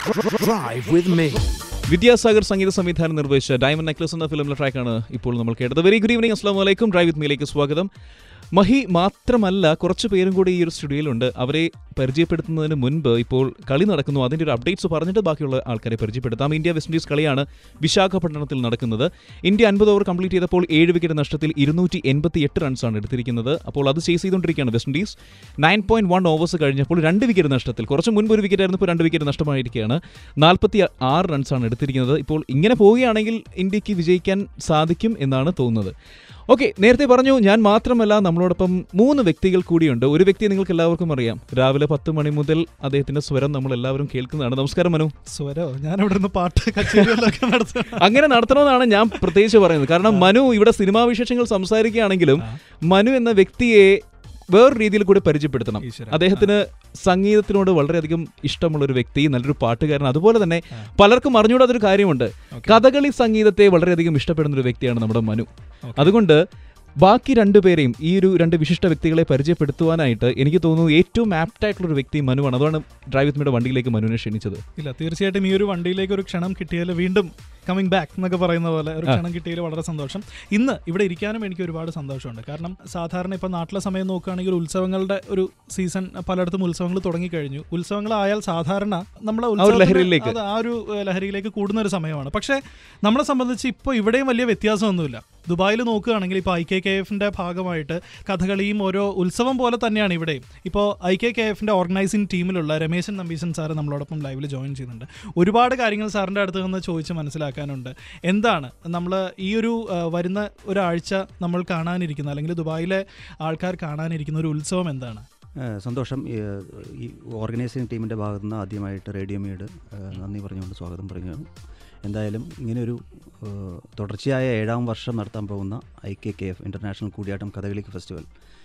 Drive with me. Vidyasagar സംഗീത സംവിധാനം നിർവഹിച്ച diamond necklace എന്ന ഫിലിമിലെ ട്രാക്കാണ് ഇപ്പോൾ നമ്മൾ കേട്ടത് വെരി ഗുഡ് ഈവനിങ് അസ്ലാം വലൈക്കും ഡ്രൈവ് വിത്ത് മീലേക്ക് സ്വാഗതം മഹി മാത്രമല്ല കുറച്ച് പേരും കൂടി ഈ ഒരു സ്റ്റുഡിയോയിലുണ്ട് അവരെ പരിചയപ്പെടുത്തുന്നതിന് മുൻപ് ഇപ്പോൾ കളി നടക്കുന്നു അതിൻ്റെ ഒരു അപ്ഡേറ്റ്സ് പറഞ്ഞിട്ട് ബാക്കിയുള്ള ആൾക്കാരെ പരിചയപ്പെടുത്താം ഇന്ത്യ വെസ്റ്റ് ഇൻഡീസ് കളിയാണ് വിശാഖപട്ടണത്തിൽ നടക്കുന്നത് ഇന്ത്യ അൻപത് ഓവർ കംപ്ലീറ്റ് ചെയ്തപ്പോൾ ഏഴ് വിക്കറ്റ് നഷ്ടത്തിൽ ഇരുന്നൂറ്റി എൺപത്തി എട്ട് റൺസാണ് എടുത്തിരിക്കുന്നത് അപ്പോൾ അത് ചേസ് ചെയ്തുകൊണ്ടിരിക്കുകയാണ് West Indies nine point one overs കഴിഞ്ഞപ്പോൾ രണ്ട് വിക്കറ്റ് നഷ്ടത്തിൽ കുറച്ച് മുൻപ് ഒരു വിക്കറ്റ് ആയിരുന്നു ഇപ്പോൾ രണ്ട് വിക്കറ്റ് നഷ്ടമായിരിക്കുകയാണ് നാൽപ്പത്തി ആറ് റൺസാണ് എടുത്തിരിക്കുന്നത് ഇപ്പോൾ ഇങ്ങനെ പോവുകയാണെങ്കിൽ ഇന്ത്യക്ക് വിജയിക്കാൻ സാധിക്കും എന്നാണ് തോന്നുന്നത് ഓക്കെ നേരത്തെ പറഞ്ഞു ഞാൻ മാത്രമല്ല നമ്മളോടൊപ്പം മൂന്ന് വ്യക്തികൾ കൂടിയുണ്ട് ഒരു വ്യക്തിയെ നിങ്ങൾക്ക് എല്ലാവർക്കും അറിയാം രാവിലെ പത്ത് മണി മുതൽ അദ്ദേഹത്തിന്റെ സ്വരം നമ്മൾ എല്ലാവരും കേൾക്കുന്നതാണ് നമസ്കാരം മനു സ്വരോ ഞാൻ ഇവിടെ നിന്ന് പാട്ട് കച്ചേരികളൊക്കെ നടത്തുക അങ്ങനെ നടത്തണമെന്നാണ് ഞാൻ പ്രത്യേകിച്ച് പറയുന്നത് കാരണം മനു ഇവിടെ സിനിമാ വിശേഷങ്ങൾ സംസാരിക്കുകയാണെങ്കിലും മനു എന്ന വ്യക്തിയെ വേറെ രീതിയിൽ കൂടി പരിചയപ്പെടുത്തണം ഈശ്വരാ. അദ്ദേഹത്തിന് സംഗീതത്തിനോട് വളരെയധികം ഇഷ്ടമുള്ള ഒരു വ്യക്തി നല്ലൊരു പാട്ടുകാരൻ അതുപോലെ തന്നെ പലർക്കും അറിഞ്ഞുകൂടാത്തൊരു കാര്യമുണ്ട് കഥകളി സംഗീതത്തെ വളരെയധികം ഇഷ്ടപ്പെടുന്ന ഒരു വ്യക്തിയാണ് നമ്മുടെ മനു അതുകൊണ്ട് ബാക്കി രണ്ടുപേരെയും ഈ ഒരു രണ്ട് വിശിഷ്ട വ്യക്തികളെ പരിചയപ്പെടുത്തുവാനായിട്ട് എനിക്ക് തോന്നുന്നു ഏറ്റവും ആപ്റ്റ് ആയിട്ടുള്ള ഒരു വ്യക്തി മനുവാണ് അതാണ് ഡ്രൈവ് വിത്ത് മിയുടെ വണ്ടിയിലേക്ക് മനുവിനെ ക്ഷണിച്ചത് ഇല്ല തീർച്ചയായിട്ടും ഈ ഒരു വണ്ടിയിലേക്ക് ഒരു ക്ഷണം കിട്ടിയാൽ വീണ്ടും കമ്മിങ് ബാക്ക് എന്നൊക്കെ പറയുന്ന പോലെ ഒരു ക്ഷണം കിട്ടിയതിൽ വളരെ സന്തോഷം ഇന്ന് ഇവിടെ ഇരിക്കാനും എനിക്ക് ഒരുപാട് സന്തോഷമുണ്ട് കാരണം സാധാരണ ഇപ്പോൾ നാട്ടിലെ സമയം നോക്കുകയാണെങ്കിൽ ഉത്സവങ്ങളുടെ ഒരു സീസൺ പലയിടത്തും ഉത്സവങ്ങൾ തുടങ്ങിക്കഴിഞ്ഞു ഉത്സവങ്ങളായാൽ സാധാരണ നമ്മളെ ഉത്സവത്തിന് ലഹരിയിലേക്ക്. അത് ആ ഒരു ഏഹ്, ലഹരിയിലേക്ക് കൂടുന്ന ഒരു സമയമാണ് പക്ഷേ നമ്മളെ സംബന്ധിച്ച് ഇപ്പോൾ ഇവിടെയും വലിയ വ്യത്യാസമൊന്നുമില്ല ദുബായിൽ നോക്കുകയാണെങ്കിൽ ഇപ്പോൾ ഐ കെ കെ എഫിന്റെ ഭാഗമായിട്ട് കഥകളിയും ഓരോ ഉത്സവം പോലെ തന്നെയാണ് ഇവിടെയും ഇപ്പോൾ ഐ കെ കെ എഫിന്റെ ഓർഗനൈസിംഗ് ടീമിലുള്ള രമേശൻ നമ്പീശൻ സാറ് നമ്മളോടൊപ്പം ലൈവിൽ ജോയിൻ ചെയ്യുന്നുണ്ട് ഒരുപാട് കാര്യങ്ങൾ സാറിൻ്റെ അടുത്ത് നിന്ന് ചോദിച്ച് മനസ്സിലാക്കാനുണ്ട് എന്താണ് നമ്മൾ ഈ ഒരു ആ, വരുന്ന ഒരാഴ്ച നമ്മൾ കാണാനിരിക്കുന്ന അല്ലെങ്കിൽ ദുബായിലെ ആൾക്കാർ കാണാനിരിക്കുന്ന ഒരു ഉത്സവം എന്താണ് ഏഹ് സന്തോഷം ഈ, ഈ ഓർഗനൈസിംഗ് ടീമിൻ്റെ ഭാഗത്തു നിന്ന് ആദ്യമായിട്ട് റേഡിയോ മീഡ് ഏഹ് നന്ദി പറഞ്ഞുകൊണ്ട് സ്വാഗതം പറഞ്ഞു എന്തായാലും ഇങ്ങനെയൊരു ഏഹ് തുടർച്ചയായ ഏഴാം വർഷം നടത്താൻ പോകുന്ന I K K F international Koodiyattam Kathakali festival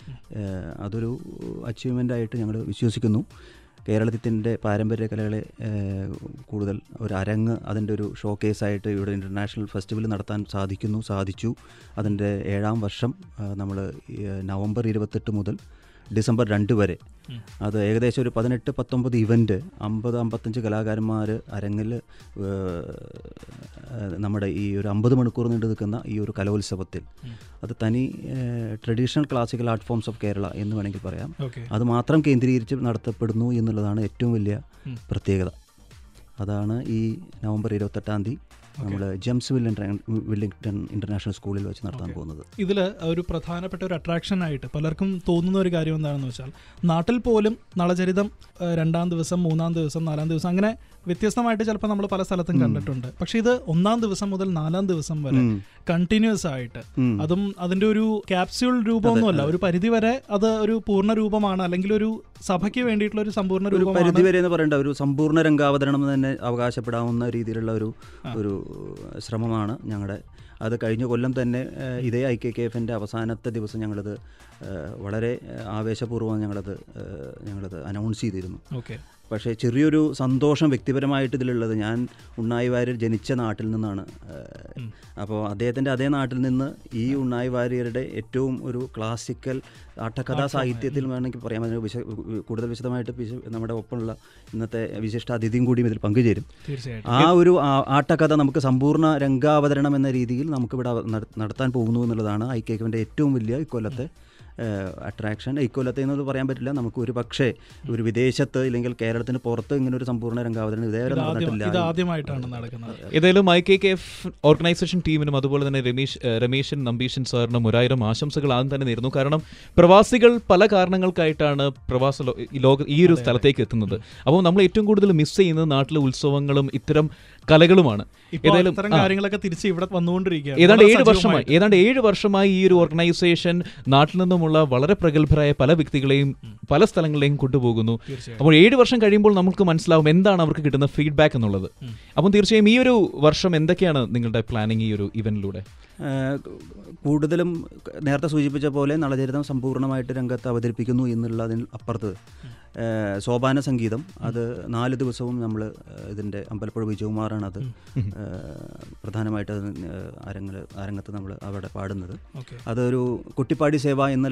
ഏഹ് അതൊരു അച്ചീവ്മെൻ്റ് ആയിട്ട് ഞങ്ങൾ വിശ്വസിക്കുന്നു കേരളത്തിൻ്റെ പാരമ്പര്യ കലകളെ ഏഹ് കൂടുതൽ ഒരു അരങ്ങ് അതിൻ്റെ ഒരു ഷോക്കേസായിട്ട് ഇവിടെ ഇൻ്റർനാഷണൽ ഫെസ്റ്റിവൽ നടത്താൻ സാധിക്കുന്നു സാധിച്ചു അതിൻ്റെ ഏഴാം വർഷം നമ്മൾ നവംബർ ഇരുപത്തെട്ട് മുതൽ ഡിസംബർ രണ്ട് വരെ അത് ഏകദേശം ഒരു പതിനെട്ട് പത്തൊമ്പത് ഇവൻറ്റ് അമ്പത് അമ്പത്തഞ്ച് കലാകാരന്മാർ അരങ്ങിൽ നമ്മുടെ ഈ ഒരു അമ്പത് മണിക്കൂർ നീണ്ടു നിൽക്കുന്ന ഈ ഒരു കലോത്സവത്തിൽ അത് തനി traditional classical art forms of Kerala എന്ന് വേണമെങ്കിൽ പറയാം ഓക്കെ അത് മാത്രം കേന്ദ്രീകരിച്ച് നടത്തപ്പെടുന്നു എന്നുള്ളതാണ് ഏറ്റവും വലിയ പ്രത്യേകത അതാണ് ഈ നവംബർ ഇരുപത്തെട്ടാം തീയതി നമ്മൾ ജെംസ് വില്ലിംഗ്ടൺ വില്ലിംഗ്ടൺ ഇൻ്റർനാഷണൽ സ്കൂളിൽ വെച്ച് നടത്താൻ പോകുന്നത് ഇതിൽ ഒരു പ്രധാനപ്പെട്ട ഒരു അട്രാക്ഷൻ ആയിട്ട് പലർക്കും തോന്നുന്ന ഒരു കാര്യം എന്താണെന്ന് വെച്ചാൽ നാട്ടിൽ പോലും നളചരിതം ആ, രണ്ടാം ദിവസം മൂന്നാം ദിവസം നാലാം ദിവസം അങ്ങനെ വ്യത്യസ്തമായിട്ട് ചിലപ്പോൾ നമ്മൾ പല സ്ഥലത്തും കണ്ടിട്ടുണ്ട് പക്ഷെ ഇത് ഒന്നാം ദിവസം മുതൽ നാലാം ദിവസം വരെ ഉം. കണ്ടിന്യൂസ് ആയിട്ട് ഉം. അതും അതിന്റെ ഒരു ക്യാപ്സ്യൂൾ രൂപമൊന്നുമല്ല ഒരു പരിധി വരെ അത് ഒരു പൂർണ്ണ രൂപമാണ് അല്ലെങ്കിൽ ഒരു സഭയ്ക്ക് വേണ്ടിയിട്ടുള്ള ഒരു സമ്പൂർണ്ണ ഒരു രൂപമാണ് പരിധി വരെ എന്ന് പറയേണ്ട ഒരു സമ്പൂർണ്ണ രംഗാവതരണം എന്ന് തന്നെ അവകാശപ്പെടാവുന്ന രീതിയിലുള്ള ഒരു ഒരു ശ്രമമാണ് ഞങ്ങളുടെ അത് കഴിഞ്ഞ കൊല്ലം തന്നെ ഏഹ്, ഇതേ ഐ കെ കെ എഫിൻ്റെ അവസാനത്തെ ദിവസം ഞങ്ങളത് ഏഹ്, വളരെ ഏഹ്, ആവേശപൂർവ്വം ഞങ്ങളത് ഏഹ്, ഞങ്ങളത് അനൗൺസ് ചെയ്തിരുന്നു ഓക്കെ പക്ഷേ ചെറിയൊരു സന്തോഷം വ്യക്തിപരമായിട്ട് ഇതിലുള്ളത് ഞാൻ ഉണ്ണായി വാര്യർ ജനിച്ച നാട്ടിൽ നിന്നാണ് ഏഹ്, അപ്പോൾ അദ്ദേഹത്തിൻ്റെ അതേ നാട്ടിൽ നിന്ന് ഈ ഉണ്ണായി വാര്യരുടെ ഏറ്റവും ഒരു ക്ലാസിക്കൽ ആട്ടക്കഥാ സാഹിത്യത്തിൽ വേണമെങ്കിൽ പറയാം അതിന് വിശ കൂടുതൽ വിശദമായിട്ട് വിശ- നമ്മുടെ ഒപ്പമുള്ള ഇന്നത്തെ വിശിഷ്ട അതിഥിയും കൂടിയും ഇതിൽ പങ്കുചേരും തീർച്ചയായിട്ടും ആ ഒരു ആ- ആട്ടക്കഥ നമുക്ക് സമ്പൂർണ്ണ രംഗാവതരണം എന്ന രീതിയിൽ നമുക്കിവിടെ അവ- നട- നടത്താൻ പോകുന്നു എന്നുള്ളതാണ് ഐ കെ എഫിൻ്റെ ഏറ്റവും വലിയ ഇക്കൊല്ലത്തെ അട്രാക്ഷൻ ഇക്കൊല്ലത്തെ എന്നത് പറയാൻ പറ്റില്ല നമുക്ക് ഒരു പക്ഷേ ഒരു വിദേശത്ത് ഇല്ലെങ്കിൽ കേരളത്തിന് പുറത്ത് ഇങ്ങനെ ഒരു സമ്പൂർണ്ണ രംഗാവതരണം ഇതേവരെ ഇത് ആദ്യം നടന്നിട്ടില്ല ഇത് ആദ്യമായിട്ടാണ് നടക്കുന്നത് ഏതായാലും I K K F organisation ടീമിനും അതുപോലെ തന്നെ രമേശ് ഏഹ് രമേശൻ നമ്പീശൻ സാറിനും ഒരായിരം ആശംസകൾ ആദ്യം തന്നെ നേരുന്നു കാരണം പ്രവാസികൾ പല കാരണങ്ങൾക്കായിട്ടാണ് പ്രവാസ ലോ- ഈ ലോക ഈ ഒരു സ്ഥലത്തേക്ക് എത്തുന്നത് അപ്പോൾ നമ്മൾ ഏറ്റവും കൂടുതൽ മിസ് ചെയ്യുന്നത് നാട്ടിലെ ഉത്സവങ്ങളും ഇത്തരം കലകളുമാണ് ഇപ്പോൾ ഏതായാലും ഇത്തരം ആ. കാര്യങ്ങളൊക്കെ തിരിച്ച് ഇവിടെ വന്നുകൊണ്ടിരിക്കുകയാണ് ഏതാണ്ട് വളരെ ഏഴ് വർഷമായി സജീവമായിട്ട്. ഏതാണ്ട് ഏഴ് വർഷമായി ഈ ഒരു ഓർഗനൈസേഷൻ നാട്ടിൽ നിന്നുമുള്ള വളരെ പ്രഗത്ഭരായ പല വ്യക്തികളെയും പല സ്ഥലങ്ങളിലേക്കും കൊണ്ടുപോകുന്നു തീർച്ചയായും. അപ്പോൾ ഏഴ് വർഷം കഴിയുമ്പോൾ നമുക്ക് മനസ്സിലാവും എന്താണ് അവർക്ക് കിട്ടുന്ന ഫീഡ്ബാക്ക് എന്നുള്ളത് അപ്പം തീർച്ചയായും ഈ ഒരു വർഷം എന്തൊക്കെയാണ് നിങ്ങളുടെ പ്ലാനിങ് ഈ ഒരു ഇവന്റിലൂടെ ഏഹ് കൂടുതലും നേരത്തെ സൂചിപ്പിച്ച പോലെ നളചരിതം സമ്പൂർണ്ണമായിട്ട് രംഗത്ത് അവതരിപ്പിക്കുന്നു എന്നുള്ളതിന് അപ്പുറത്ത് ഏഹ് സോപാന സംഗീതം അത് നാല് ദിവസവും നമ്മൾ ഇതിൻ്റെ അമ്പലപ്പുഴ വിജയകുമാറാണ് അത് ഏഹ് പ്രധാനമായിട്ട് അത് ഏഹ് അരങ്ങ് അരങ്ങത്ത് നമ്മൾ അവിടെ പാടുന്നത് ഓക്കെ അതൊരു കുട്ടിപ്പാടി സേവ എന്നുള്ള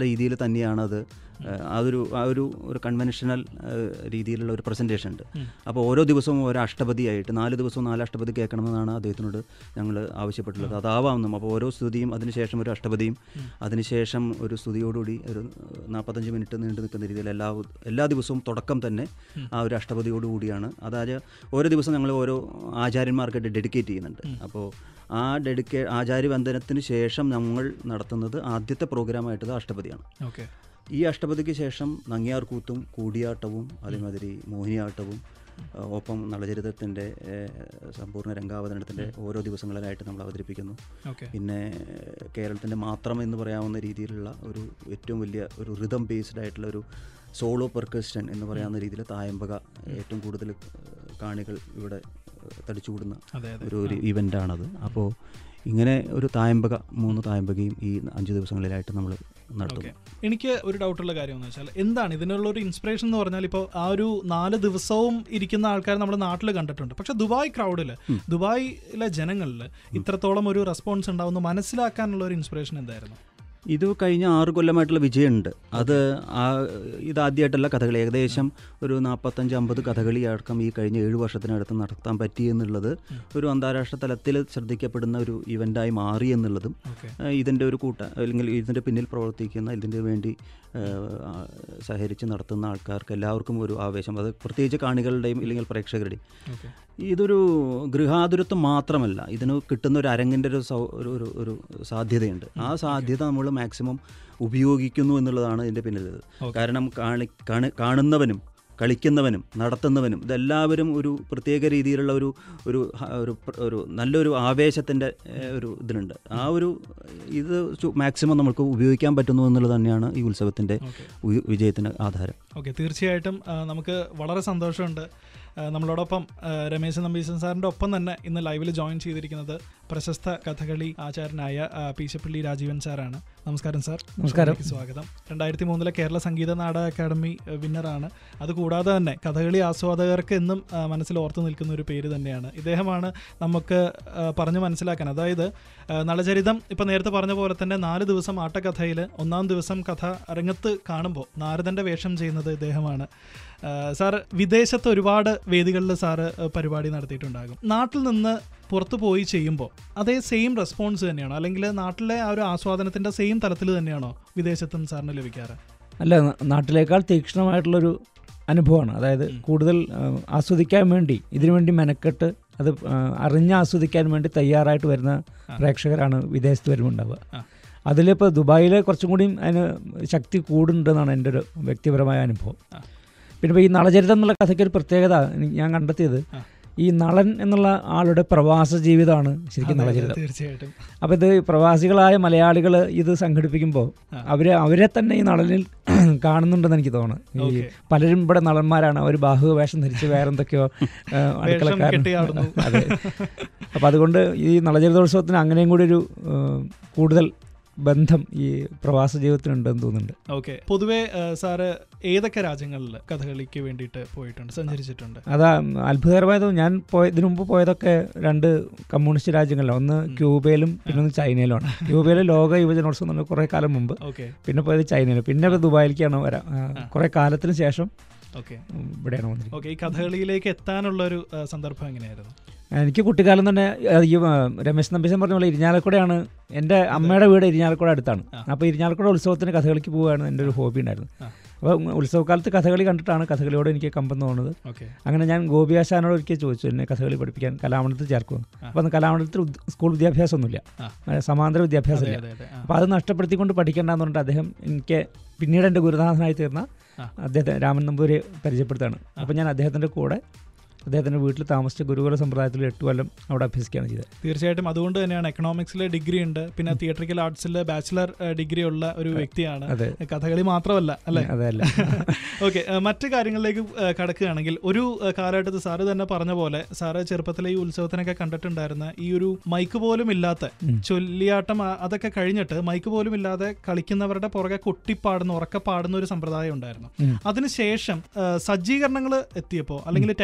രീതിയിൽ തന്നെയാണ് അത് ഏഹ്, അതൊരു ആ ഒരു ഒരു കൺവെൻഷണൽ രീതിയിലുള്ള ഒരു പ്രസൻറ്റേഷൻ ഉണ്ട് ഉം. അപ്പോൾ ഓരോ ദിവസവും ഒരു അഷ്ടപതിയായിട്ട് നാല് ദിവസവും നാല് അഷ്ടപതി കേൾക്കണമെന്നാണ് അദ്ദേഹത്തിനോട് ഞങ്ങൾ ആവശ്യപ്പെട്ടുള്ളത് അതാവാമെന്നും അപ്പോൾ ഓരോ സ്തുതിയും അതിനുശേഷം ഒരു അഷ്ടപതിയും അതിനുശേഷം ഒരു സ്തുതിയോടുകൂടി ഒരു നാൽപ്പത്തഞ്ച് മിനിറ്റ് നീണ്ടു നിൽക്കുന്ന രീതിയിൽ എല്ലാ എല്ലാ ദിവസവും തുടക്കം തന്നെ ആ ഒരു അഷ്ടപതിയോടുകൂടിയാണ് അതായത് ഓരോ ദിവസം ഞങ്ങൾ ഓരോ ആചാര്യന്മാർക്കായിട്ട് ഡെഡിക്കേറ്റ് ചെയ്യുന്നുണ്ട് അപ്പോൾ ആ ഡെഡിക്കേ ആചാര്യവന്ദനത്തിന് ശേഷം നമ്മൾ നടത്തുന്നത് ആദ്യത്തെ പ്രോഗ്രാമായിട്ട് അഷ്ടപതിയാണ് ഓക്കെ ഈ അഷ്ടപതിക്ക് ശേഷം നങ്ങിയാർ കൂത്തും കൂടിയാട്ടവും അതേമാതിരി മോഹിനിയാട്ടവും ആ, ഒപ്പം നളചരിതത്തിൻ്റെ സമ്പൂർണ്ണ രംഗാവതരണത്തിൻ്റെ ഓരോ ദിവസങ്ങളിലായിട്ട് നമ്മൾ അവതരിപ്പിക്കുന്നു ഓക്കെ പിന്നെ കേരളത്തിൻ്റെ മാത്രം എന്ന് പറയാവുന്ന രീതിയിലുള്ള ഒരു ഏറ്റവും വലിയ ഒരു റിതം ബേസ്ഡ് ആയിട്ടുള്ള ഒരു സോളോ പെർക്കസ്റ്റൻ എന്ന് പറയാവുന്ന രീതിയിൽ തായമ്പക ഏറ്റവും കൂടുതൽ ഏഹ്, കാണികൾ ഇവിടെ ഏഹ്, തടിച്ചുകൂടുന്ന അതെ അതെ ഒരു ഒരു ഇവൻ്റാണത് അപ്പോൾ ഇങ്ങനെ ഒരു തായമ്പക മൂന്ന് തായമ്പകയും ഈ അഞ്ച് ദിവസങ്ങളിലായിട്ട് നമ്മൾ നടത്തുന്നു ഓക്കെ എനിക്ക് ഒരു ഡൗട്ടുള്ള കാര്യം എന്ന് വെച്ചാൽ എന്താണ് ഇതിനുള്ള ഒരു ഇൻസ്പിറേഷൻ എന്ന് പറഞ്ഞാൽ ഇപ്പോൾ ആ ഒരു നാല് ദിവസവും ഇരിക്കുന്ന ആൾക്കാർ നമ്മുടെ നാട്ടിൽ കണ്ടിട്ടുണ്ട് പക്ഷെ ദുബായ് ക്രൗഡിൽ ദുബായിലെ ജനങ്ങളിൽ ഇത്രത്തോളം ഒരു റെസ്പോൺസ് ഉണ്ടാവുന്ന മനസ്സിലാക്കാനുള്ള ഒരു ഇൻസ്പിറേഷൻ എന്തായിരുന്നു ഇത് കഴിഞ്ഞ ആറ് കൊല്ലമായിട്ടുള്ള വിജയമുണ്ട് അത് ആ ഇതാദ്യമായിട്ടല്ല കഥകളി ഏകദേശം ഒരു നാൽപ്പത്തഞ്ച് അമ്പത് കഥകളി അടക്കം ഈ കഴിഞ്ഞ ഏഴ് വർഷത്തിനടുത്ത് നടത്താൻ പറ്റി എന്നുള്ളത് ഒരു അന്താരാഷ്ട്ര തലത്തിൽ ശ്രദ്ധിക്കപ്പെടുന്ന ഒരു ഇവൻ്റായി മാറി എന്നുള്ളതും ഓക്കെ ഏഹ് ഇതിൻ്റെ ഒരു കൂട്ട അല്ലെങ്കിൽ ഇതിൻ്റെ പിന്നിൽ പ്രവർത്തിക്കുന്ന ഇതിൻ്റെ വേണ്ടി ഏഹ്, ആ, സഹകരിച്ച് നടത്തുന്ന ആൾക്കാർക്ക് എല്ലാവർക്കും ഒരു ആവേശം അത് പ്രത്യേകിച്ച് കാണികളുടെയും ഇല്ലെങ്കിൽ പ്രേക്ഷകരുടെയും ഓക്കെ ഇതൊരു ഗൃഹാതുരത്വം മാത്രമല്ല ഇതിന് കിട്ടുന്ന ഒരു അരങ്ങിൻ്റെ ഒരു സൗ ഒരു ഒരു ഒരു സാധ്യതയുണ്ട് ആ സാധ്യത നമ്മൾ മാക്സിമം ഉപയോഗിക്കുന്നു എന്നുള്ളതാണ് ഇതിൻ്റെ പിന്നിൽ കാരണം കാണി കാണി കാണുന്നവനും കളിക്കുന്നവനും നടത്തുന്നവനും ഇതെല്ലാവരും ഒരു പ്രത്യേക രീതിയിലുള്ള ഒരു ഒരു ഹ- ഒരു പ്ര- ഒരു നല്ലൊരു ആവേശത്തിൻ്റെ ഏഹ്, ഒരു ഇതിനുണ്ട് ആ ഒരു ഇത് മാക്സിമം നമുക്ക് ഉപയോഗിക്കാൻ പറ്റുന്നു എന്നുള്ളത് തന്നെയാണ് ഈ ഉത്സവത്തിൻ്റെ ഓക്കെ ഉ- വിജയത്തിന് ആധാരം ഓക്കെ തീർച്ചയായിട്ടും ആ, നമുക്ക് വളരെ സന്തോഷമുണ്ട് ആ, നമ്മളോടൊപ്പം ആ, രമേശ് നമ്പീശൻ സാറിൻ്റെ ഒപ്പം തന്നെ ഇന്ന് ലൈവിൽ ജോയിൻ ചെയ്തിരിക്കുന്നത് പ്രശസ്ത കഥകളി ആചാര്യനായ ആ, പീശപ്പള്ളി രാജീവൻ സാറാണ് നമസ്കാരം സാർ നമസ്കാരം. ഷോയിലേക്ക് സ്വാഗതം രണ്ടായിരത്തി മൂന്നിലെ കേരള സംഗീത നാടക അക്കാദമി ആ, വിന്നറാണ് അതുകൂടാതെ തന്നെ കഥകളി ആസ്വാദകർക്ക് എന്നും ആ, മനസ്സിൽ ഓർത്തു നിൽക്കുന്ന ഒരു പേര് തന്നെയാണ് ഇദ്ദേഹമാണ് നമുക്ക് ആ, പറഞ്ഞു മനസ്സിലാക്കാൻ അതായത് ആ, നളചരിതം ഇപ്പം നേരത്തെ പറഞ്ഞ പോലെ തന്നെ നാല് ദിവസം ആട്ടക്കഥയിൽ ഒന്നാം ദിവസം കഥ അരങ്ങത്ത് കാണുമ്പോൾ നാരദന്റെ വേഷം ചെയ്യുന്നത് ഇദ്ദേഹമാണ് ആ, സാർ വിദേശത്ത് ഒരുപാട് വേദികളിൽ സാറ് ആ, പരിപാടി നടത്തിയിട്ടുണ്ടാകും നാട്ടിൽ നിന്ന് പുറത്തു പോയി ചെയ്യുമ്പോൾ അതേ സെയിം റെസ്പോൺസ് തന്നെയാണോ അല്ലെങ്കിൽ നാട്ടിലെ ആ ഒരു ആസ്വാദനത്തിന്റെ സെയിം തലത്തിൽ തന്നെയാണോ വിദേശത്തും സാറിന് ലഭിക്കാറ് അല്ല ന- നാട്ടിലേക്കാൾ തീക്ഷ്ണമായിട്ടുള്ളൊരു അനുഭവമാണ് അതായത് കൂടുതൽ ആ, ആസ്വദിക്കാൻ വേണ്ടി ഇതിനു വേണ്ടി മെനക്കെട്ട് അത് ആ, അറിഞ്ഞ് ആസ്വദിക്കാൻ വേണ്ടി തയ്യാറായിട്ട് വരുന്ന പ്രേക്ഷകരാണ് വിദേശത്ത് വരുമ്പോൾ ഉണ്ടാവുക ആ. അതിലിപ്പോൾ ദുബായിൽ കുറച്ചും കൂടിയും അതിന് ശക്തി കൂടുന്നുണ്ടെന്നാണ് എൻ്റെ ഒരു വ്യക്തിപരമായ അനുഭവം ആ. പിന്നെ ഇപ്പോൾ ഈ നളചരിതം എന്നുള്ള കഥയ്ക്ക് ഒരു പ്രത്യേകത എനിക്ക് ഞാൻ കണ്ടെത്തിയത് ആ. ഈ നളൻ എന്നുള്ള ആളുടെ പ്രവാസ ജീവിതമാണ് ശരിക്കും അതെ, അതെ, നളചരിതം തീർച്ചയായിട്ടും അപ്പോൾ ഇത് പ്രവാസികളായ മലയാളികൾ ഇത് സംഘടിപ്പിക്കുമ്പോൾ ആ. അവരെ അവരെ തന്നെ ഈ നടനിൽ കാണുന്നുണ്ടെന്ന് എനിക്ക് തോന്നുന്നു ഈ ഓക്കെ. പലരും ഇവിടെ നടന്മാരാണ് അവർ ബാഹുവ വേഷം ധരിച്ച് വേറെന്തൊക്കെയോ ആ, അടുക്കളക്കാരൻ കെട്ടിയാടുന്നു. അതെ അപ്പം അതുകൊണ്ട് ഈ നളചരിതോത്സവത്തിന് അങ്ങനെയും കൂടി ഒരു ആ, കൂടുതൽ ബന്ധം ഈ പ്രവാസ ജീവിതത്തിനുണ്ടെന്ന് തോന്നുന്നുണ്ട് ഓക്കെ പൊതുവെ ആ, സാറ് ഏതൊക്കെ രാജ്യങ്ങളിൽ കഥകളിക്ക് വേണ്ടിയിട്ട് പോയിട്ടുണ്ട് സഞ്ചരിച്ചിട്ടുണ്ട് അതാ അത്ഭുതകരമായത് ഞാൻ പോയ ഇതിനു മുമ്പ് പോയതൊക്കെ രണ്ട് കമ്മ്യൂണിസ്റ്റ് രാജ്യങ്ങളിലാണ് ഒന്ന് ക്യൂബയിലും പിന്നെ ഒന്ന് ചൈനയിലുമാണ് ക്യൂബയിലെ ലോക യുവജനോത്സവം എന്ന് പറഞ്ഞാൽ കുറേ കാലം മുമ്പ് ഓക്കെ പിന്നെ പോയത് ചൈനയിൽ പിന്നെ അത് ദുബായിലേക്കാണ് വരാം ആ, കുറെ കാലത്തിന് ശേഷം ഓക്കെ ഉം, ഇവിടെയാണ് വന്നിരിക്കുന്നത് ഓക്കെ ഈ കഥകളിയിലേക്ക് എത്താനുള്ള ഒരു ആ, സന്ദർഭം എങ്ങനെയായിരുന്നു എനിക്ക് കുട്ടിക്കാലം തന്നെ ആ, ഈ ആ, രമേശ് നമ്പീശൻ പറഞ്ഞ പോലെ ഇരിഞ്ഞാലക്കുടയാണ് എൻ്റെ അമ്മയുടെ വീട് ഇരിഞ്ഞാലക്കുട അടുത്താണ് ആ. അപ്പോൾ ഇരിഞ്ഞാലക്കുട ഉത്സവത്തിന് കഥകളിക്ക് പോവുകയാണ് എൻ്റെ ഒരു ഹോബി ഉണ്ടായിരുന്നു ആ. അപ്പോൾ ഉത്സവകാലത്ത് കഥകളി കണ്ടിട്ടാണ് കഥകളിയോട് എനിക്ക് കമ്പം തോന്നുന്നത് ഓക്കെ അങ്ങനെ ഞാൻ ഗോപിയാശാനോട് ഒരിക്കൽ ചോദിച്ചു എന്നെ കഥകളി പഠിപ്പിക്കാൻ കലാമണ്ഡലത്തിൽ ചേർക്കുമെന്ന് അപ്പോൾ അന്ന് കലാമണ്ഡലത്തിൽ ഉദ്- സ്കൂൾ വിദ്യാഭ്യാസമൊന്നുമില്ല ആ. ആ, സമാന്തര അതെ വിദ്യാഭ്യാസമില്ല അതെ അതെ ആ. അപ്പോൾ അത് നഷ്ടപ്പെടുത്തിക്കൊണ്ട് പഠിക്കേണ്ടെന്ന് പറഞ്ഞിട്ട് അദ്ദേഹം എനിക്ക് പിന്നീട് എൻ്റെ ഗുരുനാഥനായി തീർന്ന ആ. അദ്ദേഹത്തെ രാമൻ നമ്പൂരി പരിചയപ്പെടുത്താണ് അപ്പോൾ ഞാൻ അദ്ദേഹത്തിൻ്റെ കൂടെ അദ്ദേഹത്തിൻ്റെ വീട്ടിൽ താമസിച്ച ഗുരുകുല സമ്പ്രദായത്തിൽ എട്ട് കൊല്ലം അവിടെ അഭ്യസിക്കുകയാണ് ചെയ്തത് തീർച്ചയായിട്ടും അതുകൊണ്ട് തന്നെയാണ് എക്കണോമിക്സിൽ ഡിഗ്രി ഉണ്ട് പിന്നെ തിയേറ്ററിക്കൽ ആർട്സിൽ ബാച്ചിലർ ഡിഗ്രി ഉള്ള ഒരു വ്യക്തിയാണ് അതെ കഥകളി മാത്രമല്ല അല്ലേ അതല്ല ഓക്കെ മറ്റു കാര്യങ്ങളിലേക്ക് ആ, കടക്കുകയാണെങ്കിൽ ഒരു ആ, കാലഘട്ടത്തിൽ സാറ് തന്നെ പറഞ്ഞ പോലെ സാറ് ചെറുപ്പത്തിലെ ഈ ഉത്സവത്തിനൊക്കെ കണ്ടിട്ടുണ്ടായിരുന്ന ഈ ഒരു മൈക്ക് പോലും ഇല്ലാത്ത ഉം. ചൊല്ലിയാട്ടം ആ, അതൊക്കെ കഴിഞ്ഞിട്ട് മൈക്ക് പോലും ഇല്ലാതെ കളിക്കുന്നവരുടെ പുറകെ കൊട്ടിപ്പാടുന്ന ഉറക്കെ പാടുന്ന ഒരു സമ്പ്രദായം ഉണ്ടായിരുന്നു ഉം. അതിനുശേഷം സജ്ജീകരണങ്ങൾ എത്തിയപ്പോൾ അല്ലെങ്കിൽ ടെക്നോളജി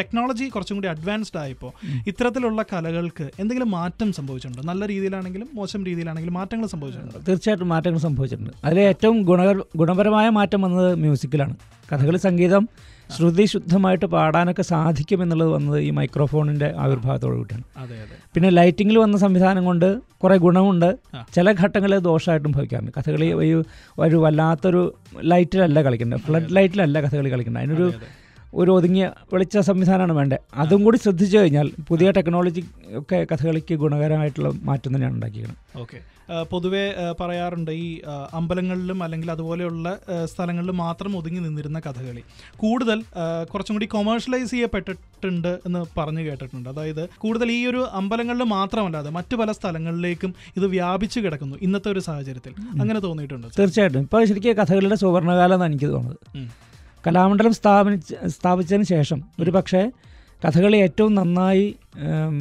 കുറച്ചും കൂടി അഡ്വാൻസ്ഡ് ആയപ്പോൾ ഇത്തരത്തിലുള്ള കലകൾക്ക് എന്തെങ്കിലും മാറ്റം സംഭവിച്ചിട്ടുണ്ടോ നല്ല രീതിയിലാണെങ്കിലും മോശം രീതിയിലാണെങ്കിലും മാറ്റങ്ങൾ സംഭവിച്ചിട്ടുണ്ടോ തീർച്ചയായിട്ടും മാറ്റങ്ങൾ സംഭവിച്ചിട്ടുണ്ട് അതിൽ ഏറ്റവും ഗുണകര ഗുണപരമായ മാറ്റം വന്നത് മ്യൂസിക്കിലാണ് കഥകളി സംഗീതം ശ്രുതി ശുദ്ധമായിട്ട് പാടാനൊക്കെ സാധിക്കും എന്നുള്ളത് വന്നത് ഈ മൈക്രോഫോണിൻ്റെ ആവിർഭാവത്തോടു കൂടിയാണ് അതെ അതെ പിന്നെ ലൈറ്റിങ്ങിൽ വന്ന സംവിധാനം കൊണ്ട് കുറേ ഗുണമുണ്ട് ആ. ചില ഘട്ടങ്ങളിൽ ദോഷമായിട്ടും ഭവിക്കാറുണ്ട് കഥകളി ഒരു ഒരു വല്ലാത്തൊരു ലൈറ്റിലല്ല കളിക്കേണ്ടത് ഫ്ലഡ് ലൈറ്റിലല്ല കഥകളി കളിക്കേണ്ടത് അതിനൊരു അതെ, അതെ. ഒരു ഒതുങ്ങിയ വെളിച്ച സംവിധാനമാണ് വേണ്ടത് അതും കൂടി ശ്രദ്ധിച്ചു കഴിഞ്ഞാൽ പുതിയ ടെക്നോളജി ഒക്കെ കഥകളിക്ക് ഗുണകരമായിട്ടുള്ള മാറ്റം തന്നെയാണ് ഉണ്ടാക്കിയിരിക്കുന്നത് ഓക്കെ പൊതുവെ ആ, പറയാറുണ്ട് ഈ ആ, അമ്പലങ്ങളിലും അല്ലെങ്കിൽ അതുപോലെയുള്ള ആ, സ്ഥലങ്ങളിലും മാത്രം ഒതുങ്ങി നിന്നിരുന്ന കഥകളി കൂടുതൽ ആ, കുറച്ചും കൂടി കൊമേഴ്ഷ്യലൈസ് ചെയ്യപ്പെട്ടിട്ടുണ്ട് എന്ന് പറഞ്ഞു കേട്ടിട്ടുണ്ട് അതായത് കൂടുതൽ ഈ ഒരു അമ്പലങ്ങളിൽ മാത്രമല്ലാതെ മറ്റു പല സ്ഥലങ്ങളിലേക്കും ഇത് വ്യാപിച്ചു കിടക്കുന്നു ഇന്നത്തെ ഒരു സാഹചര്യത്തിൽ അങ്ങനെ തോന്നിയിട്ടുണ്ട് തീർച്ചയായിട്ടും ഇപ്പോൾ ശരിക്കും കഥകളിയുടെ സുവർണ്ണകാലം എന്നാണ് എനിക്ക് തോന്നുന്നത് ഉം. കലാമണ്ഡലം സ്ഥാപിച്ച സ്ഥാപിച്ചതിന് ശേഷം ഒരു പക്ഷേ കഥകളി ഏറ്റവും നന്നായി ഉം,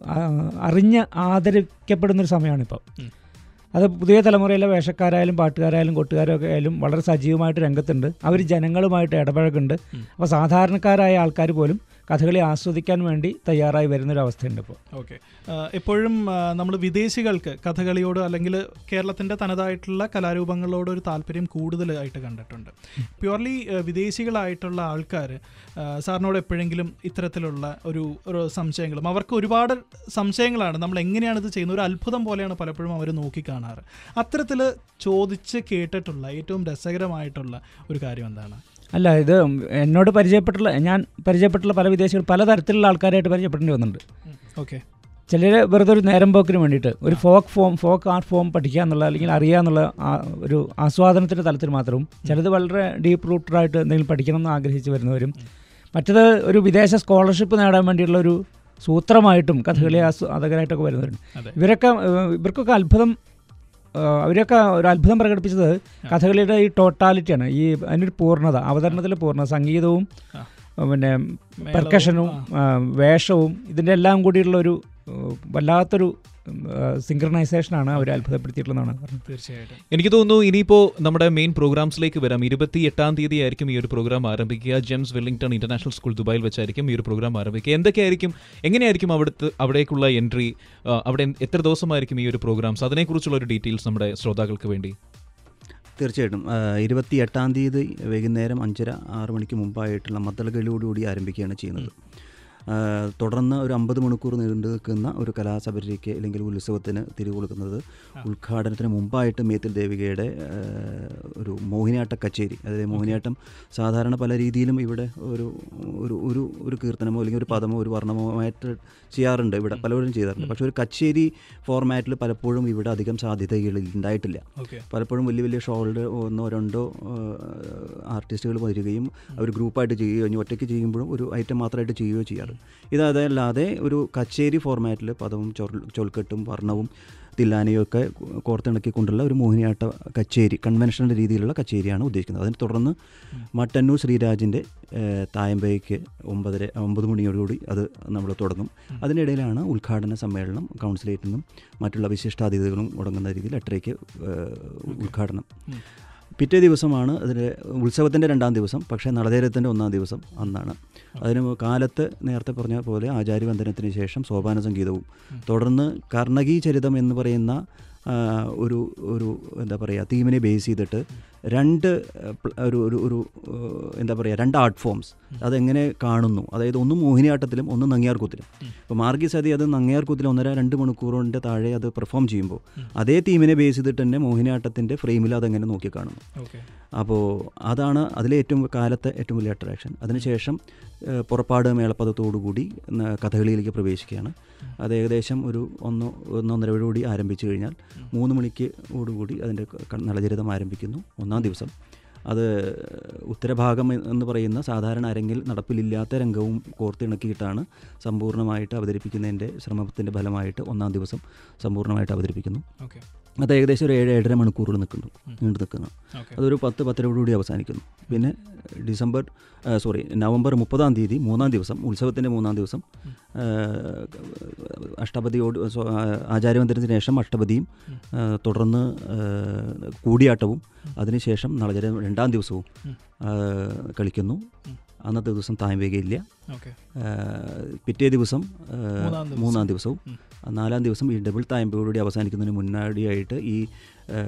ആ- അറിഞ്ഞ് ആദരിക്കപ്പെടുന്നൊരു സമയമാണിപ്പോൾ ഉം. അത് പുതിയ തലമുറയിലെ വേഷക്കാരായാലും പാട്ടുകാരായാലും കൊട്ടുകാരൊക്കെ ആയാലും വളരെ സജീവമായിട്ട് രംഗത്തുണ്ട് അവർ ജനങ്ങളുമായിട്ട് ഇടപഴകുന്നുണ്ട് ഉം. അപ്പോൾ സാധാരണക്കാരായ ആൾക്കാർ പോലും കഥകളി ആസ്വദിക്കാൻ വേണ്ടി തയ്യാറായി വരുന്നൊരവസ്ഥയുണ്ട് ഇപ്പോൾ ഓക്കെ എപ്പോഴും നമ്മൾ വിദേശികൾക്ക് കഥകളിയോട് അല്ലെങ്കിൽ കേരളത്തിൻ്റെ തനതായിട്ടുള്ള കലാരൂപങ്ങളോട് ഒരു താല്പര്യം കൂടുതലായിട്ട് കണ്ടിട്ടുണ്ട് പ്യുവർലി വിദേശികളായിട്ടുള്ള ആൾക്കാർ സാറിനോട് എപ്പോഴെങ്കിലും ഇത്തരത്തിലുള്ള ഒരു ഒരു സംശയങ്ങളും അവർക്ക് ഒരുപാട് സംശയങ്ങളാണ് നമ്മൾ എങ്ങനെയാണ് ഇത് ചെയ്യുന്നത് ഒരു അത്ഭുതം പോലെയാണ് പലപ്പോഴും അവർ നോക്കിക്കാണാറ് അത്തരത്തിൽ ചോദിച്ച് കേട്ടിട്ടുള്ള ഏറ്റവും രസകരമായിട്ടുള്ള ഒരു കാര്യം എന്താണ് അല്ല ഇത് എന്നോട് പരിചയപ്പെട്ടുള്ള ഞാൻ പരിചയപ്പെട്ടുള്ള പല വിദേശികൾ പലതരത്തിലുള്ള ആൾക്കാരായിട്ട് പരിചയപ്പെടേണ്ടി വന്നിട്ടുണ്ട് ഓക്കെ ചിലർ വെറുതെ ഒരു നേരം പോക്കിന് വേണ്ടിയിട്ട് ഒരു folk form folk art form പഠിക്കുക എന്നുള്ള അല്ലെങ്കിൽ അറിയുക എന്നുള്ള ആ- ഒരു ആസ്വാദനത്തിൻ്റെ തലത്തിൽ മാത്രവും ചിലത് വളരെ ഡീപ്പ് റൂട്ടഡായിട്ട് എന്തെങ്കിലും പഠിക്കണം എന്ന് ആഗ്രഹിച്ച് വരുന്നവരും മറ്റത് ഒരു വിദേശ സ്കോളർഷിപ്പ് നേടാൻ വേണ്ടിയുള്ള ഒരു സൂത്രമായിട്ടും കഥകളി ആസ്വാദകരായിട്ടൊക്കെ വരുന്നവരുണ്ട് അതെ ഇവരൊക്കെ ഏഹ്, ഇവർക്കൊക്കെ അത്ഭുതം ഏഹ്, അവരൊക്കെ ഒരു അത്ഭുതം പ്രകടിപ്പിച്ചത് കഥകളിയുടെ ഈ ടോട്ടാലിറ്റിയാണ് ഈ അതിനൊരു പൂർണ്ണത അവതരണത്തിലെ പൂർണ്ണത സംഗീതവും ആ. പിന്നെ മേളവും, പെർക്കഷനും ആ. വേഷവും ഇതിൻ്റെ എല്ലാം കൂടിയുള്ള ഒരു ഏഹ്, വല്ലാത്തൊരു സിങ്ക്രണൈസേഷനാണ് അവർ അത്ഭുതപ്പെടുത്തിയിട്ടുള്ളതാണ് പറഞ്ഞത് തീർച്ചയായിട്ടും എനിക്ക് തോന്നുന്നു ഇനിയിപ്പോൾ നമ്മുടെ മെയിൻ പ്രോഗ്രാംസിലേക്ക് വരാം ഇരുപത്തി എട്ടാം തീയതി ആയിരിക്കും ഈ ഒരു പ്രോഗ്രാം ആരംഭിക്കുക ജെംസ് വെല്ലിംഗ്ടൺ ഇന്റർനാഷണൽ സ്കൂൾ ദുബായിൽ വെച്ചായിരിക്കും ഈ ഒരു പ്രോഗ്രാം ആരംഭിക്കുക എന്തൊക്കെയായിരിക്കും എങ്ങനെയായിരിക്കും അവിടുത്തെ അവിടേക്കുള്ള എൻട്രി അവിടെ എത്ര ദിവസമായിരിക്കും ഈ ഒരു പ്രോഗ്രാംസ് അതിനെക്കുറിച്ചുള്ള ഒരു ഡീറ്റെയിൽസ് നമ്മുടെ ശ്രോതാക്കൾക്ക് വേണ്ടി തീർച്ചയായിട്ടും ഇരുപത്തി എട്ടാം തീയതി വൈകുന്നേരം അഞ്ചര ആറ് മണിക്ക് മുമ്പായിട്ടുള്ള മദ്ദളകളിയോടുകൂടി ആരംഭിക്കുകയാണ് ചെയ്യുന്നത് ആ, തുടർന്ന് ഒരു അമ്പത് മണിക്കൂർ നീണ്ടു നിൽക്കുന്ന ഒരു കലാസഭയിലേക്ക് അല്ലെങ്കിൽ ഉത്സവത്തിന് തിരികൊടുക്കുന്നത് ഉദ്ഘാടനത്തിന് മുമ്പായിട്ട് മേത്തിൽ ദേവികയുടെ ആ, ഒരു മോഹിനിയാട്ട കച്ചേരി അതായത് മോഹിനിയാട്ടം സാധാരണ പല രീതിയിലും ഇവിടെ ഒരു ഒരു ഒരു ഒരു കീർത്തനമോ അല്ലെങ്കിൽ ഒരു പദമോ ഒരു വർണ്ണമോ ആയിട്ട് ചെയ്യാറുണ്ട് ഇവിടെ പലവരും ചെയ്യാറുണ്ട് പക്ഷേ ഒരു കച്ചേരി ഫോർമാറ്റിൽ പലപ്പോഴും ഇവിടെ അധികം സാധ്യതകൾ ഉണ്ടായിട്ടില്ല ഓക്കെ പലപ്പോഴും വലിയ വലിയ ഷോകളുടെ ഒന്നോ രണ്ടോ ആർട്ടിസ്റ്റുകൾ വരികയും അവർ ഗ്രൂപ്പായിട്ട് ചെയ്യുകയോ ഇനി ഒറ്റയ്ക്ക് ചെയ്യുമ്പോഴും ഒരു ഐറ്റം മാത്രമായിട്ട് ചെയ്യുകയോ ചെയ്യാറ് ഇത് അതല്ലാതെ ഒരു കച്ചേരി ഫോർമാറ്റിൽ പദവും ചൊൽ ചൊൽക്കെട്ടും വർണ്ണവും തില്ലാനയും ഒക്കെ കോർത്തിണക്കിക്കൊണ്ടുള്ള ഒരു മോഹിനിയാട്ട കച്ചേരി കൺവെൻഷണൽ രീതിയിലുള്ള കച്ചേരിയാണ് ഉദ്ദേശിക്കുന്നത് അതിനെ തുടർന്ന് മട്ടന്നൂർ ശ്രീരാജിൻ്റെ തായമ്പയ്ക്ക് ഒമ്പതര ഒമ്പത് മണിയോടുകൂടി അത് നമ്മൾ തുടങ്ങും അതിനിടയിലാണ് ഉദ്ഘാടന സമ്മേളനം കൗൺസിലേറ്റിൽ നിന്നും മറ്റുള്ള വിശിഷ്ടാതിഥികളും മുടങ്ങുന്ന രീതിയിൽ എട്ടരയ്ക്ക് ഏഹ്, ഉദ്ഘാടനം ഉം. പിറ്റേ ദിവസമാണ് അതിൻ്റെ ഉത്സവത്തിൻ്റെ രണ്ടാം ദിവസം പക്ഷേ നടതേരത്തിൻ്റെ ഒന്നാം ദിവസം അന്നാണ് അതിന് കാലത്ത് നേരത്തെ പറഞ്ഞ പോലെ ആചാര്യവന്ദനത്തിന് ശേഷം സോപാന സംഗീതവും തുടർന്ന് കർണകീ ചരിതം എന്ന് പറയുന്ന ആ, ഒരു ഒരു എന്താ പറയുക തീമിനെ ബേസ് ചെയ്തിട്ട് രണ്ട് ആ, പ്ല- ഒരു ഒരു ഒരു ആ, എന്താ പറയുക രണ്ട് ആർട്ട് ഫോംസ് അതെങ്ങനെ കാണുന്നു അതായത് ഒന്ന് മോഹിനിയാട്ടത്തിലും ഒന്ന് നങ്ങിയാർകൂത്തിലും ഇപ്പോൾ മാർഗി സതി അത് നങ്ങിയാർകൂത്തിലും ഒന്നര രണ്ട് മണിക്കൂറിൻ്റെ താഴെ അത് പെർഫോം ചെയ്യുമ്പോൾ അതേ തീമിനെ ബേസ് ചെയ്തിട്ട് തന്നെ മോഹിനിയാട്ടത്തിൻ്റെ ഫ്രെയിമിൽ അതെങ്ങനെ നോക്കി കാണുന്നു ഓക്കെ അപ്പോൾ അതാണ് അതിലെ ഏറ്റവും കാലത്തെ ഏറ്റവും വലിയ അട്രാക്ഷൻ അതിനുശേഷം ഏഹ്, പുറപ്പാട് മേളപ്പദത്തോടുകൂടി ന- കഥകളിയിലേക്ക് പ്രവേശിക്കുകയാണ് അത് ഏകദേശം ഒരു ഒന്ന് ഒന്നൊന്നരയോടുകൂടി ആരംഭിച്ചു കഴിഞ്ഞാൽ മൂന്ന് മണിക്ക് ഓടുകൂടി അതിൻ്റെ ക- നളചരിതം ആരംഭിക്കുന്നു ഒന്നാം ദിവസം അത് ഉത്തരഭാഗം എ- എന്ന് പറയുന്ന സാധാരണ അരങ്ങിൽ നടപ്പിലില്ലാത്ത രംഗവും കോർത്തിണക്കിയിട്ടാണ് സമ്പൂർണ്ണമായിട്ട് അവതരിപ്പിക്കുന്നതിൻ്റെ ശ്രമത്തിൻ്റെ ഫലമായിട്ട് ഒന്നാം ദിവസം സമ്പൂർണ്ണമായിട്ട് അവതരിപ്പിക്കുന്നു ഓക്കെ അത് ഏകദേശം ഒരു ഏഴ് ഏഴര മണിക്കൂർ നിൽക്കുന്നു നീണ്ടു നിൽക്കുന്നു ഓക്കെ അതൊരു പത്ത് പത്തരയോടുകൂടി അവസാനിക്കുന്നു പിന്നെ ഡിസംബർ സോറി നവംബർ മുപ്പതാം തീയതി മൂന്നാം ദിവസം ഉത്സവത്തിൻ്റെ മൂന്നാം ദിവസം ആ, അഷ്ടപതിയോട് സോ- ആ, ആചാര്യമന്ദിരത്തിന് ശേഷം അഷ്ടപതിയും ആ, തുടർന്ന് ആ, കൂടിയാട്ടവും അതിനുശേഷം നളചര രണ്ടാം ദിവസവും ആ, കളിക്കുന്നു അന്നത്തെ ദിവസം തായ്വേഗയില്ല ഓക്കെ പിറ്റേ ദിവസം ആ, മൂന്നാം ദിവസം. മൂന്നാം ദിവസവും ഉം. നാലാം ദിവസം ഈ ഡബിൾ തായ്മ്പോടുകൂടി അവസാനിക്കുന്നതിന് മുന്നാടിയായിട്ട് ഈ ആ,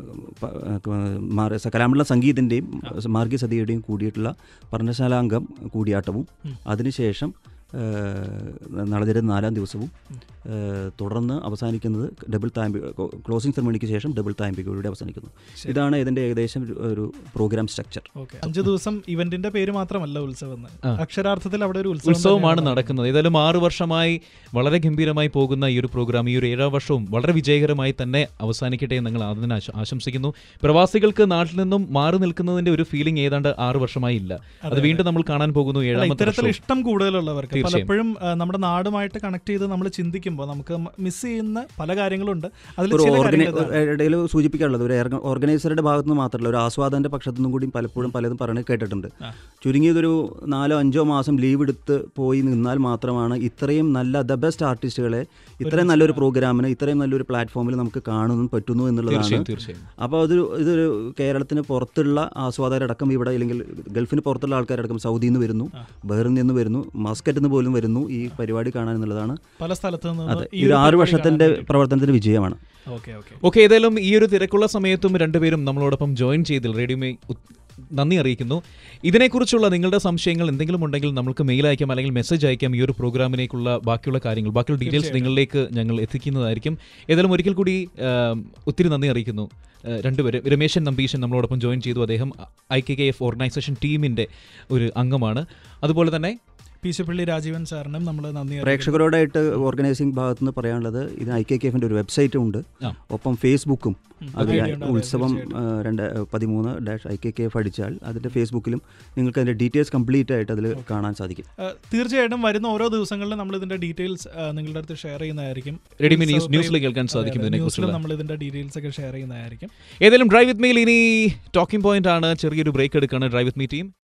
പ- ആ, മാർ- കലാമണ്ഡലം സംഗീതിൻ്റെയും മാർഗി സതിയുടെയും കൂടിയിട്ടുള്ള പർണശാലാംഗം കൂടിയാട്ടവും ഉം. അതിനുശേഷം ആ, നടന്നിരുന്ന നാലാം ദിവസവും ആ, തുടർന്ന് അവസാനിക്കുന്നത് ഡബിൾ തായ്മ്പ ക്ലോസിംഗ് സെറമണിക്ക് ശേഷം ഡബിൾ തായ്മ്പികയോടെ അവസാനിക്കുന്നു ശരി. ഇതാണ് ഇതിൻ്റെ ഏകദേശം ഒരു- ഒരു പ്രോഗ്രാം സ്ട്രക്ചർ ഓക്കെ അഞ്ച് ദിവസം ഇവന്റിന്റെ പേര് മാത്രമല്ല ഉത്സവം എന്ന്. ആ. അക്ഷരാർത്ഥത്തിൽ അവിടെ ഒരു ഉത്സവം ഉത്സവമാണ് തന്നെയാണ് നടക്കുന്നത് ഏതായാലും ആറ് വർഷമായി വളരെ ഗംഭീരമായി പോകുന്ന ഈ ഒരു പ്രോഗ്രാം ഈ ഒരു ഏഴാം വർഷവും വളരെ വിജയകരമായി തന്നെ അവസാനിക്കട്ടെ എന്ന് ഞങ്ങൾ അതിനെ ആശ- ആശംസിക്കുന്നു പ്രവാസികൾക്ക് നാട്ടിൽ നിന്നും മാറി നിൽക്കുന്നതിന്റെ ഒരു ഫീലിംഗ് ഏതാണ്ട് ആറ് വർഷമായി ഇല്ല അത് അതെ, വീണ്ടും നമ്മൾ കാണാൻ പോകുന്നു അല്ല, ഏഴാമത്തെ ഇത്തരത്തിൽ വർഷവും. ഇഷ്ടം കൂടുതലുള്ളവർക്ക് തീർച്ചയായും. പലപ്പോഴും ആ, നമ്മുടെ നാടുമായിട്ട് കണക്ട് ചെയ്ത് നമ്മൾ ചിന്തിക്കുമ്പോൾ നമുക്ക് മിസ് ചെയ്യുന്ന പല കാര്യങ്ങളുണ്ട് അതിൽ ഒരു ചില ഓർഗനൈ കാര്യങ്ങൾ ഇതാണ്. ഇടയിൽ സൂചിപ്പിക്കാനുള്ളത് ഒരു ഏർഗ- ഓർഗനൈസറുടെ ഭാഗത്ത് നിന്ന് മാത്രമല്ല ഒരു ആസ്വാദന്റെ പക്ഷത്തു നിന്നും കൂടി പലപ്പോഴും പലതും പറയുന്നത് കേട്ടിട്ടുണ്ട് ആ. ചുരുങ്ങിയതൊരു നാലോ അഞ്ചോ മാസം ലീവ് എടുത്ത് പോയി നിന്നാൽ മാത്രമാണ് ഇത്രയും നല്ല ദ ബെസ്റ്റ് ആർട്ടിസ്റ്റുകളെ ഇത്രയും നല്ലൊരു പ്രോഗ്രാമിന് ഇത്രയും നല്ലൊരു പ്ലാറ്റ്ഫോമിൽ നമുക്ക് കാണുന്നു പറ്റുന്നു എന്നുള്ളതാണ് തീർച്ചയായും തീർച്ചയായും അപ്പോൾ അതൊരു ഇതൊരു കേരളത്തിന് പുറത്തുള്ള ആസ്വാദകരടക്കം ഇവിടെ അല്ലെങ്കിൽ ഗൾഫിന് പുറത്തുള്ള ആൾക്കാരടക്കം സൗദിയിൽ നിന്ന് വരുന്നു ആ. ബഹ്റിൽ നിന്ന് വരുന്നു മസ്കറ്റിൽ നിന്ന് പോലും വരുന്നു ഈ പരിപാടി കാണാൻ എന്നുള്ളതാണ് പല സ്ഥലത്ത് നിന്ന് അതെ ഈ ഇത് ഒരു ആറ് പരിപാടി വർഷത്തിന്റെ കാണാൻ വേണ്ടി. പ്രവർത്തനത്തിന്റെ വിജയമാണ് ഓക്കെ ഓക്കെ ഓക്കെ ഏതായാലും ഈ ഒരു തിരക്കുള്ള സമയത്തും രണ്ടുപേരും നമ്മളോടൊപ്പം ജോയിൻ ചെയ്തിൽ റേഡിയോമേ നന്ദി അറിയിക്കുന്നു ഇതിനെക്കുറിച്ചുള്ള നിങ്ങളുടെ സംശയങ്ങൾ എന്തെങ്കിലും ഉണ്ടെങ്കിൽ നമുക്ക് മെയിൽ അയക്കാം അല്ലെങ്കിൽ മെസ്സേജ് അയക്കാം ഈ ഒരു പ്രോഗ്രാമിനേക്കുള്ള ബാക്കിയുള്ള കാര്യങ്ങൾ ബാക്കിയുള്ള ഡീറ്റെയിൽസ് തീർച്ചയായും. നിങ്ങളിലേക്ക് ഞങ്ങൾ എത്തിക്കുന്നതായിരിക്കും ഏതായാലും ഒരിക്കൽ കൂടി ആം, ഒത്തിരി നന്ദി അറിയിക്കുന്നു ആ, രണ്ടുപേരും രമേശൻ നമ്പീശൻ നമ്മളോടൊപ്പം ജോയിൻ ചെയ്തു അദ്ദേഹം I K K F organisation ടീമിൻ്റെ ഒരു അംഗമാണ് അതുപോലെ തന്നെ പീശപ്പള്ളി രാജീവൻ സാറിനും നമ്മൾ നന്ദി അറിയിക്കുന്നു. പ്രേക്ഷകരോടായിട്ട് ഓർഗനൈസിംഗ് ഭാഗത്ത് നിന്ന് പറയാനുള്ളത് ഇത് ഐ കെ കെ എഫിൻ്റെ ഒരു വെബ്സൈറ്റും ഉണ്ട് ആ. ഒപ്പം ഫേസ്ബുക്കും ഉം, അത് ഐഡിയ ഉണ്ട്, അതെ, ഉത്സവം തീർച്ചയായിട്ടും. ആ, രണ്ട് പതിമൂന്ന് dash I K K F അടിച്ചാൽ അതിൻ്റെ ഫേസ്ബുക്കിലും നിങ്ങൾക്ക് അതിൻ്റെ ഡീറ്റെയിൽസ് കംപ്ലീറ്റ് ആയിട്ട് അതിൽ കാണാൻ സാധിക്കും ആ, തീർച്ചയായിട്ടും വരുന്ന ഓരോ ദിവസങ്ങളിലും നമ്മൾ ഇതിന്റെ ഡീറ്റെയിൽസ് നിങ്ങളുടെ അടുത്ത് ഷെയർ ചെയ്യുന്നതായിരിക്കും റെഡിമി ന്യൂസ് ഉത്സവ ന്യൂസിൽ കേൾക്കാൻ അതെ, സാധിക്കും അതെ, ഇതിനെക്കുറിച്ചുള്ള ന്യൂസിലും നമ്മൾ ഇതിന്റെ ഡീറ്റെയിൽസ് ഒക്കെ ഷെയർ ചെയ്യുന്നതായിരിക്കും ഏതായാലും ഡ്രൈവ് വിത്ത് മീൽ ഇനി ടോക്കിംഗ് പോയിന്റ് ആണ് ചെറിയൊരു ബ്രേക്ക് എടുക്കുകയാണ് ഡ്രൈവ് വിത്ത് മീ ടീം